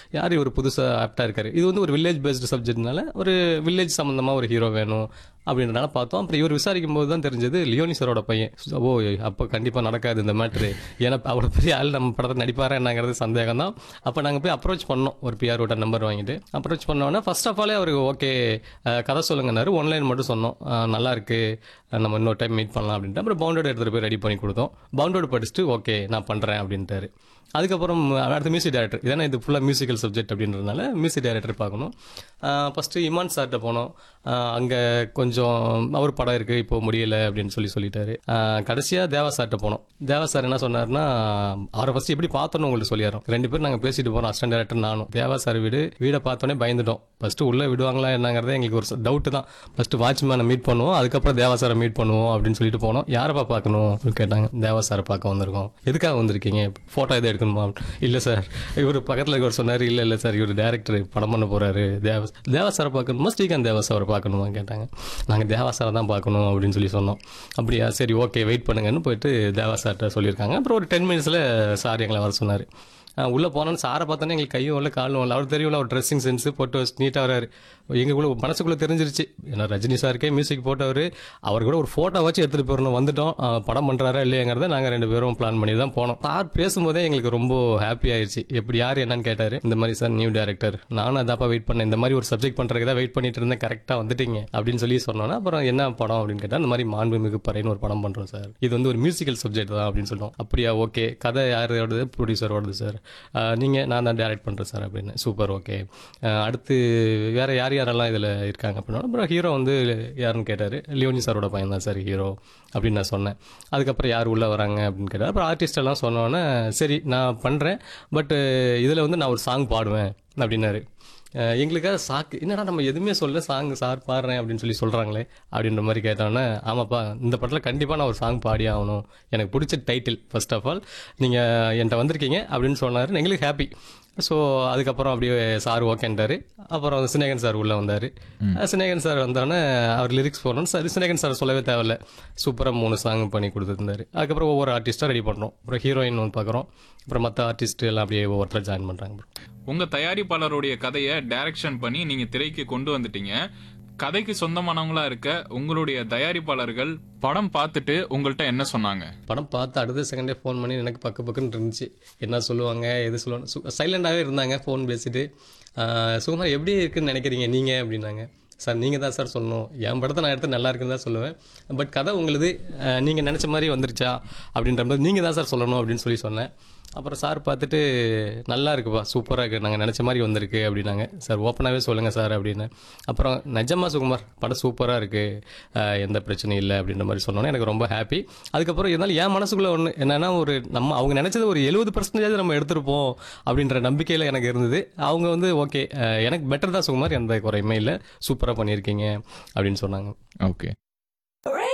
யார் இவர் புதுசாக ஆப்டாக இருக்காரு இது வந்து ஒரு வில்லேஜ் பேஸ்டு சப்ஜெக்ட்னால ஒரு வில்லேஜ் சம்மந்தமாக ஒரு ஹீரோ வேணும் அப்படின்றனால பார்த்தோம் அப்புறம் இவர் விசாரிக்கும் போது தான் தெரிஞ்சது லியோனி சரோட பையன் ஓ அப்போ கண்டிப்பாக நடக்காது இந்த மேட்ரு ஏன்னா அவ்வளோ பெரிய ஆள் நம்ம படத்தை நடிப்பாரா என்னங்கிறது சந்தேகம் தான் அப்போ நாங்கள் போய் அப்ரோச் பண்ணோம் ஒரு பிஆரோட நம்பர் வாங்கிட்டு அப்ரோச் பண்ணோன்னே ஃபர்ஸ்ட் ஆஃப் ஆலே அவருக்கு ஓகே கதை சொல்லுங்கன்னாரு ஒன்லைன் மட்டும் சொன்னோம் அஹ், நல்லா இருக்கு அஹ், நம்ம இன்னொரு டைம் மீட் பண்ணலாம் அப்படின்ட்டு அப்புறம் பவுண்டோட எடுத்துகிட்டு போய் ரெடி பண்ணி கொடுத்தோம் பவுண்டோடு படிச்சுட்டு ஓகே நான் பண்ணுறேன் அப்படின்ட்டாரு அதுக்கப்புறம் அடுத்த மியூசிக் டைரக்டர் இதனா இது ஃபுல்லாக மியூசிக்கல் சப்ஜெக்ட் அப்படின்றதுனால மியூசிக் டைரக்டர் பார்க்கணும் ஃபஸ்ட்டு இமான் சார்கிட்ட போனோம் அங்கே கொஞ்சம் அவர் படம் இருக்குது இப்போ முடியல அப்படின்னு சொல்லி சொல்லிட்டாரு கடைசியாக தேவா சார்கிட்ட போனோம் தேவா சார் என்ன சொன்னார்னா அவரை ஃபஸ்ட்டு எப்படி பார்த்தோன்னு உங்களுக்கு சொல்லிடுறோம் ரெண்டு பேரும் நாங்கள் பேசிட்டு போகிறோம் அசிஸ்டன்ட் டைரக்டர் நானும் தேவா சார் வீடு வீடை பார்த்தோன்னே பயந்துட்டோம் ஃபஸ்ட்டு உள்ளே விடுவாங்களா என்னங்கிறதே எங்களுக்கு ஒரு டவுட்டு தான் ஃபஸ்ட்டு வாட்ச்மேனை மீட் பண்ணுவோம் அதுக்கப்புறம் தேவா சாரை மீட் பண்ணுவோம் அப்படின்னு சொல்லிட்டு போனோம் யாரப்பா பார்க்கணும் அப்படின்னு கேட்டாங்க தேவா சாரை பார்க்க வந்திருக்கோம் எதுக்காக வந்திருக்கீங்க ஃபோட்டோ எதை எடுக்கணுமா இல்லை சார் இவர் பக்கத்தில் இருக்கவர் சொன்னார் இல்லை இல்லை சார் இவர் டேரக்டர் படம் பண்ண போகிறாரு தேவ தேவா சாரை பார்க்கணுமா ஸ்ரீகாந்த் தேவா சாரை பார்க்கணுமா கேட்டாங்க நாங்கள் தேவா சாரை தான் பார்க்கணும் அப்படின்னு சொல்லி சொன்னோம் அப்படியா சரி ஓகே வெயிட் பண்ணுங்கன்னு போயிட்டு தேவா சார்கிட்ட சொல்லியிருக்காங்க அப்புறம் ஒரு டென் மினிட்ஸில் சார் எங்களை வர சொன்னார் உள்ளே போனோன்னு சாரை பார்த்தோன்னே எங்களுக்கு கையும் இல்லை காலும் இல்லை அவர் தெரியும்ல அவர் ட்ரெஸ்ஸிங் சென்ஸு போட்டு நீட்டாக வராரு எங்களுக்குள்ள மனசுக்குள்ளே தெரிஞ்சிருச்சு ஏன்னா ரஜினி சாருக்கே மியூசிக் போட்டவர் அவர் கூட ஒரு ஃபோட்டோ வச்சு எடுத்துகிட்டு போயிடணும் வந்துட்டோம் ஆ, படம் பண்ணுறாரா இல்லையாங்கிறத நாங்கள் ரெண்டு பேரும் பிளான் பண்ணி தான் போனோம் சார் பேசும்போதே எங்களுக்கு ரொம்ப ஹாப்பி ஆயிடுச்சு எப்படி யார் என்னன்னு கேட்டார் இந்த மாதிரி சார் நியூ டேரக்டர் நானும் அதாப்பா வெயிட் பண்ணேன் இந்த மாதிரி ஒரு சப்ஜெக்ட் பண்ணுறதுக்கு தான் வெயிட் பண்ணிட்டு இருந்தேன் கரெக்டாக வந்துட்டீங்க அப்படின்னு சொல்லி சொன்னோன்னா அப்புறம் என்ன படம் அப்படின்னு கேட்டால் இந்த மாதிரி மாண்புமிகு பறைன்னு ஒரு படம் பண்ணுறோம் சார் இது வந்து ஒரு மியூசிக்கல் சப்ஜெக்ட் தான் அப்படின்னு சொல்லிட்டோம் அப்படியா ஓகே கதை யாரோடது ப்ரொடியூசரோடது சார் நீங்கள் நான் தான் டேரக்ட் பண்ணுறேன் சார் அப்படின்னு சூப்பர் ஓகே அடுத்து வேற யார் யாரெல்லாம் இதில் இருக்காங்க அப்படின்னா அப்புறம் ஹீரோ வந்து யாருன்னு கேட்டார் லியோனி சாரோட பையன் தான் சார் ஹீரோ அப்படின்னு நான் சொன்னேன் அதுக்கப்புறம் யார் உள்ளே வராங்க அப்படின்னு கேட்டார் அப்புறம் ஆர்டிஸ்ட் எல்லாம் சொன்னோன்னே சரி நான் பண்ணுறேன் பட்டு இதில் வந்து நான் ஒரு சாங் பாடுவேன் அப்படின்னாரு அஹ் எங்களுக்காக சாக்கு என்னடா நம்ம எதுவுமே சொல்ல சாங் சார் பாடுறேன் அப்படின்னு சொல்லி சொல்கிறாங்களே அப்படின்ற மாதிரி கேட்டோன்னே ஆமாப்பா இந்த படத்தில் கண்டிப்பாக நான் ஒரு சாங் பாடி ஆகணும் எனக்கு பிடிச்ச டைட்டில் ஃபர்ஸ்ட் ஆஃப் ஆல் நீங்கள் என்கிட்ட வந்திருக்கீங்க அப்படின்னு சொன்னார் எங்களுக்கு ஹாப்பி ஸோ அதுக்கப்புறம் அப்படியே சார் ஓகேன்ட்டாரு அப்புறம் சினேகன் சார் உள்ளே வந்தார் சினேகன் சார் வந்தோடனே அவர் லிரிக்ஸ் போடணும் சார் சினேகன் சார் சொல்லவே தேவையில்ல சூப்பராக மூணு சாங் பண்ணி கொடுத்துருந்தாரு அதுக்கப்புறம் ஒவ்வொரு ஆர்டிஸ்ட்டாக ரெடி பண்ணுறோம் அப்புறம் ஹீரோயின் ஒன்று பார்க்குறோம் அப்புறம் மற்ற ஆர்டிஸ்ட் எல்லாம் அப்படியே ஒவ்வொருத்தர் ஜாயின் பண்ணுறாங்க உங்க தயாரிப்பாளருடைய கதையை டைரக்ஷன் பண்ணி நீங்க திரைக்கு கொண்டு வந்துட்டீங்க கதைக்கு சொந்தமானவங்களா இருக்க உங்களுடைய தயாரிப்பாளர்கள் படம் பார்த்துட்டு உங்கள்கிட்ட என்ன சொன்னாங்க படம் பார்த்து அடுத்த செகண்டே ஃபோன் பண்ணி எனக்கு பக்கு பக்குன்னு இருந்துச்சு என்ன சொல்லுவாங்க எது சொல்லுவாங்க சைலண்டாகவே இருந்தாங்க ஃபோன் பேசிட்டு ஆஹ் சுகுமார் எப்படி இருக்குன்னு நினைக்கிறீங்க நீங்கள் அப்படின்னாங்க சார் நீங்கள் தான் சார் சொல்லணும் என் படத்தை நான் எடுத்து நல்லா இருக்குன்னு தான் சொல்லுவேன் பட் கதை உங்களுது நீங்கள் நினச்ச மாதிரி வந்துருச்சா அப்படின்ற மாதிரி நீங்கள் தான் சார் சொல்லணும் அப்படின்னு சொல்லி சொன்னேன் அப்புறம் சார் பார்த்துட்டு நல்லா இருக்குப்பா சூப்பராக இருக்குது நாங்கள் நினச்ச மாதிரி வந்திருக்கு அப்படின்னாங்க சார் ஓப்பனாகவே சொல்லுங்கள் சார் அப்படின்னு அப்புறம் நிஜமா சுகுமார் படம் சூப்பராக இருக்குது எந்த பிரச்சனையும் இல்லை அப்படின்ற மாதிரி சொன்னோன்னே எனக்கு ரொம்ப ஹாப்பி அதுக்கப்புறம் இருந்தாலும் என் மனசுக்குள்ளே ஒன்று என்னன்னா ஒரு நம்ம அவங்க நினச்சது ஒரு எழுபது பர்சன்டேஜ் நம்ம எடுத்திருப்போம் அப்படின்ற நம்பிக்கையில் எனக்கு இருந்தது அவங்க வந்து ஓகே எனக்கு பெட்டர் தான் சுகுமார் எந்த குறையுமே இல்லை சூப்பராக பண்ணியிருக்கீங்க அப்படின்னு சொன்னாங்க ஓகே